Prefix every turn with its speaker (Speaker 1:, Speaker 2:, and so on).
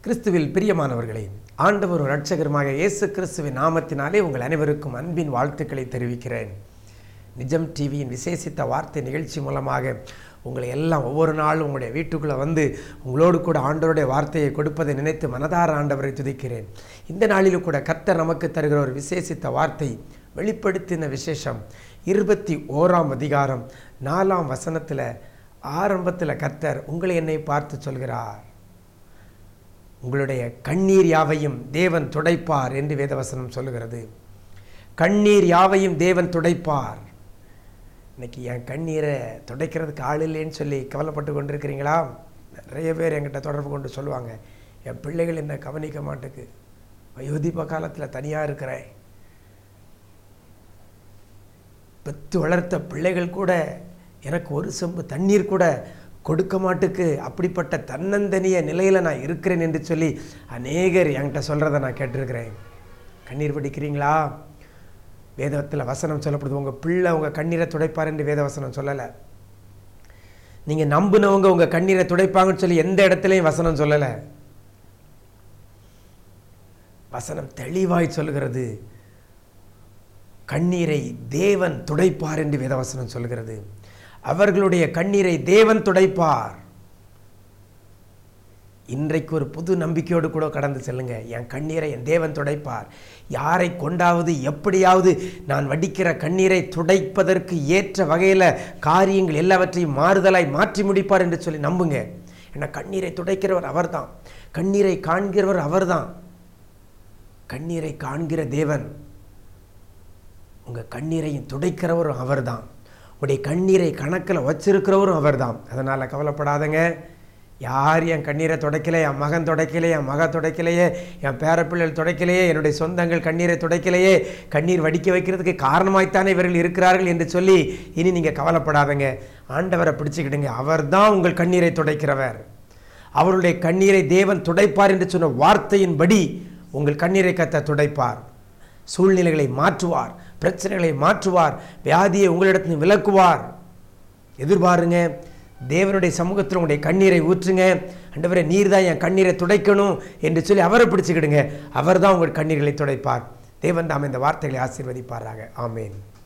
Speaker 1: கிறிஸ்துவில் பிரியமானவர்களே ஆண்டவர் இரட்சகருமாக இயேசு கிறிஸ்துவின் நாமத்தினாலே உங்கள் அனைவருக்கும் அன்பின் வாழ்த்துக்களை தெரிவிக்கிறேன் நிஜம் டிவியின் விசேஷித்த வார்த்தை நிகழ்ச்சி மூலமாக உங்களை எல்லாம் ஒவ்வொரு நாளும் உங்களுடைய வீட்டுக்குள்ளே வந்து உங்களோடு கூட ஆண்டவருடைய வார்த்தையை கொடுப்பதை நினைத்து மனதார ஆண்டவரை துதிக்கிறேன் இந்த நாளிலும் கூட கர்த்தர் நமக்கு தருகிற ஒரு விசேஷித்த வார்த்தை வெளிப்படுத்தின விசேஷம் இருபத்தி ஓராம் அதிகாரம் நாலாம் வசனத்தில் ஆரம்பத்தில் கர்த்தர் உங்களை என்னை பார்த்து சொல்கிறார் உங்களுடைய கண்ணீர் யாவையும் தேவன் துடைப்பார் என்று வேதவசனம் சொல்லுகிறது கண்ணீர் யாவையும் தேவன் துடைப்பார் இன்னைக்கு என் கண்ணீரை துடைக்கிறதுக்கு ஆள் இல்லைன்னு சொல்லி கவலைப்பட்டு கொண்டிருக்கிறீங்களா நிறைய பேர் என்கிட்ட தொடர்பு கொண்டு சொல்லுவாங்க என் பிள்ளைகள் என்ன கவனிக்க மாட்டுக்கு வயோதிப காலத்தில் தனியாக இருக்கிறேன் பெத்து வளர்த்த பிள்ளைகள் கூட எனக்கு ஒரு செம்பு தண்ணீர் கூட கொடுக்க மாட்டுக்கு அப்படிப்பட்ட தன்னந்தனிய நிலையில் நான் இருக்கிறேன் என்று சொல்லி அநேகர் என்கிட்ட சொல்கிறத நான் கேட்டிருக்கிறேன் கண்ணீர் பிடிக்கிறீங்களா வேதத்தில் வசனம் சொல்லப்படுது உங்கள் பிள்ளை உங்கள் கண்ணீரை துடைப்பார் என்று வேத வசனம் சொல்லலை நீங்கள் நம்புனவங்க உங்கள் கண்ணீரை துடைப்பாங்கன்னு சொல்லி எந்த இடத்துலையும் வசனம் சொல்லலை வசனம் தெளிவாய் சொல்லுகிறது கண்ணீரை தேவன் துடைப்பார் என்று வேதவசனம் சொல்கிறது அவர்களுடைய கண்ணீரை தேவன் துடைப்பார் இன்றைக்கு ஒரு புது நம்பிக்கையோடு கூட கடந்து செல்லுங்க என் கண்ணீரை என் தேவன் துடைப்பார் யாரை கொண்டாவது எப்படியாவது நான் வடிக்கிற கண்ணீரை துடைப்பதற்கு ஏற்ற வகையில் காரியங்கள் எல்லாவற்றையும் மாறுதலாய் மாற்றி முடிப்பார் என்று சொல்லி நம்புங்க ஏன்னா கண்ணீரை துடைக்கிறவர் அவர்தான் கண்ணீரை காண்கிறவர் அவர்தான் கண்ணீரை காண்கிற தேவன் உங்கள் கண்ணீரையும் துடைக்கிறவரும் அவர்தான் உங்களுடைய கண்ணீரை கணக்கில் வச்சிருக்கிறவரும் அவர்தான் அதனால் கவலைப்படாதங்க யார் என் கண்ணீரை துடைக்கலை என் மகன் துடைக்கலையே என் மக துடைக்கலையே என் பேரப்பிள்ளைகள் துடைக்கலையே என்னுடைய சொந்தங்கள் கண்ணீரை துடைக்கலையே கண்ணீர் வடிக்க வைக்கிறதுக்கு காரணமாய்த்தானே இவர்கள் இருக்கிறார்கள் என்று சொல்லி இனி நீங்கள் கவலைப்படாதங்க ஆண்டவரை பிடிச்சிக்கிடுங்க அவர்தான் உங்கள் கண்ணீரை துடைக்கிறவர் அவருடைய கண்ணீரை தேவன் துடைப்பார் என்று சொன்ன வார்த்தையின்படி உங்கள் கண்ணீரை கத்த துடைப்பார் சூழ்நிலைகளை மாற்றுவார் பிரச்சனைகளை மாற்றுவார் வியாதியை உங்களிடத்தில் விலக்குவார் எதிர்பாருங்க தேவனுடைய சமூகத்தில் உங்களுடைய கண்ணீரை ஊற்றுங்க அண்டவரே நீர் தான் என் கண்ணீரை துடைக்கணும் என்று சொல்லி அவரை பிடிச்சிக்கிடுங்க அவர் தான் உங்கள் கண்ணீர்களை துடைப்பார் தேவன் தாம் இந்த வார்த்தைகளை ஆசீர்வதிப்பாராக ஆமேன்